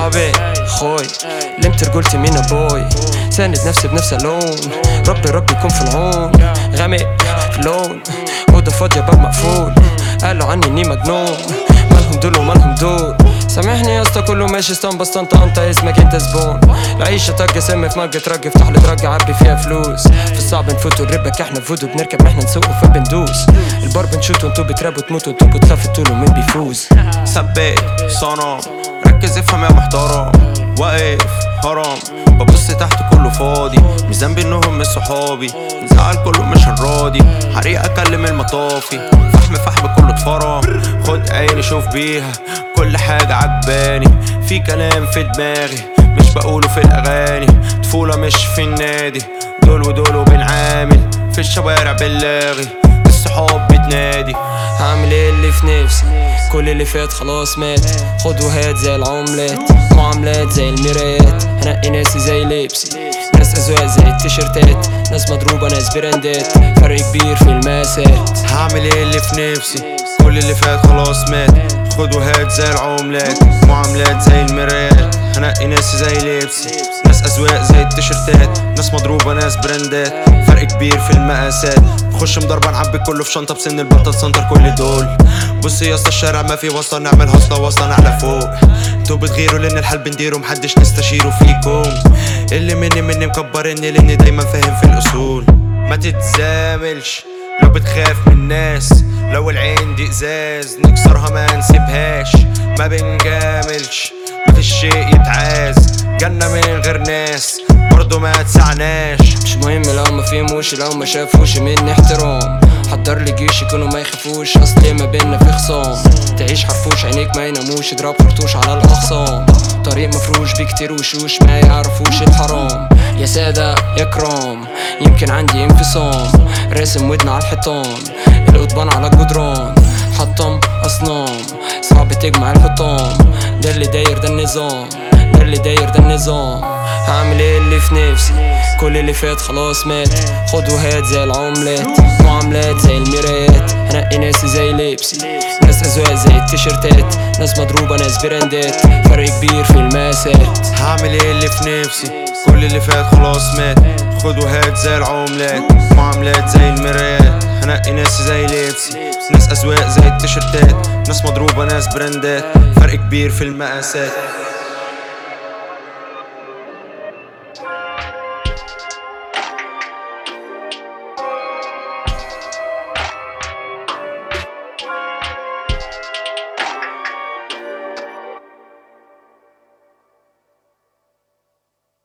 صحابي خوي لمت رجولتي مين ابوي ساند نفسي بنفس اللون ربي ربي يكون في العون غامق في اللون اوضه فاضيه باب مقفول قالوا عني اني مجنون مالهم دول ومالهم دول سامحني يا اسطى كله ماشي ستان بس انت انت اسمك انت زبون العيشة طق سم في مج ترج افتح لي درج عبي فيها فلوس في الصعب نفوت ونربك احنا فودو بنركب احنا نسوق فبندوس البار بنشوت وانتو بترابوا تموتوا انتو بتخافوا تقولوا مين بيفوز ثبت صنم ركز افهم يا محترم واقف هرم ببص تحت كله فاضي مش ذنبي انهم مش صحابي زعل كله مش هنراضي حريق اكلم المطافي فحم فحم كله اتفرم خد عيني شوف بيها كل حاجة عجباني في كلام في دماغي مش بقوله في الاغاني طفولة مش في النادي دول ودول وبنعامل في الشوارع باللاغي الصحاب بتنادي هعمل ايه اللي في نفسي كل اللي فات خلاص مات خد وهات زي العملات معاملات زي المرايات هنقي ناسي زي لبسي ناس اذواق زي التيشيرتات ناس مضروبة ناس براندات فرق كبير في المقاسات هعمل ايه اللي في نفسي كل اللي فات خلاص مات خد وهات زي العملات معاملات زي المرايات هنقي ناسي زي لبسي ناس اذواق زي التيشيرتات ناس مضروبه ناس براندات فرق كبير في المقاسات بخش مضربة نعبي كله في شنطة بسن البطل سنتر كل دول بص يا اسطى الشارع ما في واسطة نعمل هصلة واسطة نعلى فوق انتوا بتغيروا لان الحال بنديره محدش نستشيره فيكم اللي مني مني مكبرني لاني دايما فاهم في الاصول ما تتزاملش لو بتخاف من الناس لو العين دي ازاز نكسرها ما نسيبهاش ما بنجاملش مفيش شيء يتعاز جنة من غير ناس برضه ما تسعناش مش مهم لو ما فهموش لو ما شافوش مني احترام حضر لي جيش يكونوا ما يخافوش اصل ما بينا في خصام تعيش حرفوش عينيك ما يناموش اضرب خرطوش على الاخصام طريق مفروش بكتير وشوش ما يعرفوش الحرام يا سادة يا كرام يمكن عندي انفصام راسم ودن على الحيطان القضبان على الجدران حطم اصنام صعب تجمع الحطام ده اللي داير ده النظام ده اللي داير ده النظام هعمل ايه اللي في نفسي كل اللي فات خلاص مات خد وهات زي العملات معاملات زي المرايات هنقي ناسي زي لبسي ناس اذواق زي التيشيرتات ناس مضروبة ناس براندات فرق كبير في المقاسات هعمل ايه اللي في نفسي كل اللي فات خلاص مات خد وهات زي العملات معاملات زي المرايات هنقي ناس زي لبسي ناس اذواق زي التيشيرتات ناس مضروبة ناس براندات فرق كبير في المقاسات